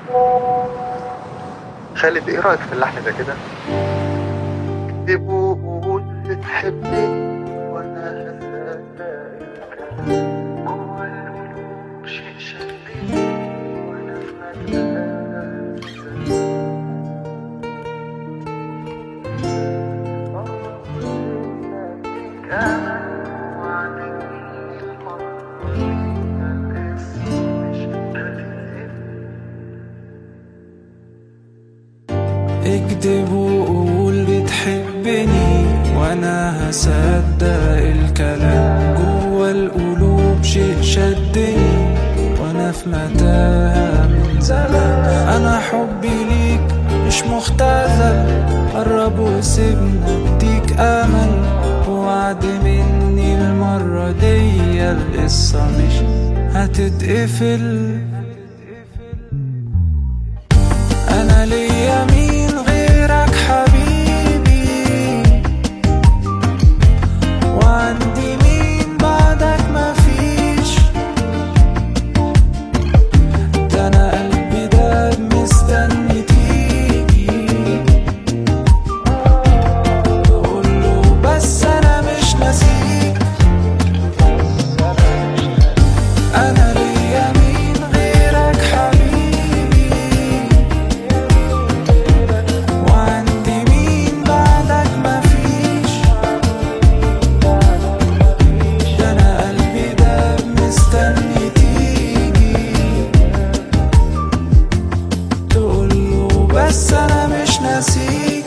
خالد ايه رايك في اللحن ده كده اكتب وقول بتحبني وانا هصدق الكلام جوا القلوب شيء شدني وانا في اكدب وقول بتحبني وانا هصدق الكلام جوا القلوب شيء شدني وانا في متاهة من زمان انا حبي ليك مش مختزل قرب وسيبنا اديك امل وعد مني المرة دي القصة مش هتتقفل انا ليا مين غيرك حبيبي وعندي مين بعدك مفيش ده انا قلبي ده مستني تيجي اقوله بس انا مش ناسيك انا ليا مين غيرك حبيبي وعندي مين بعدك مفيش ده انا قلبي ده مستني تيجي تقوله بس انا مش ناسيك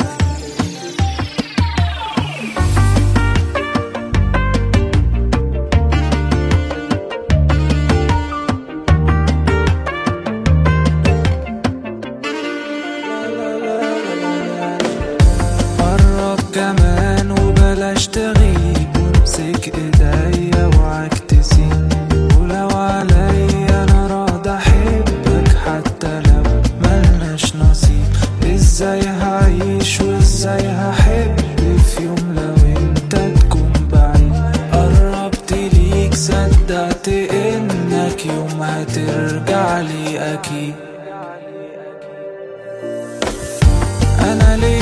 قرب كمان وبلاش تغيب وامسك ايديا وعكتسي ولو عليا انا راضي احبك حتى لو ملناش نصيب ازاي هعيش وازاي هحب في يوم لو انت تكون بعيد قربت ليك صدقت انك يوم هترجع لي اكيد انا ليه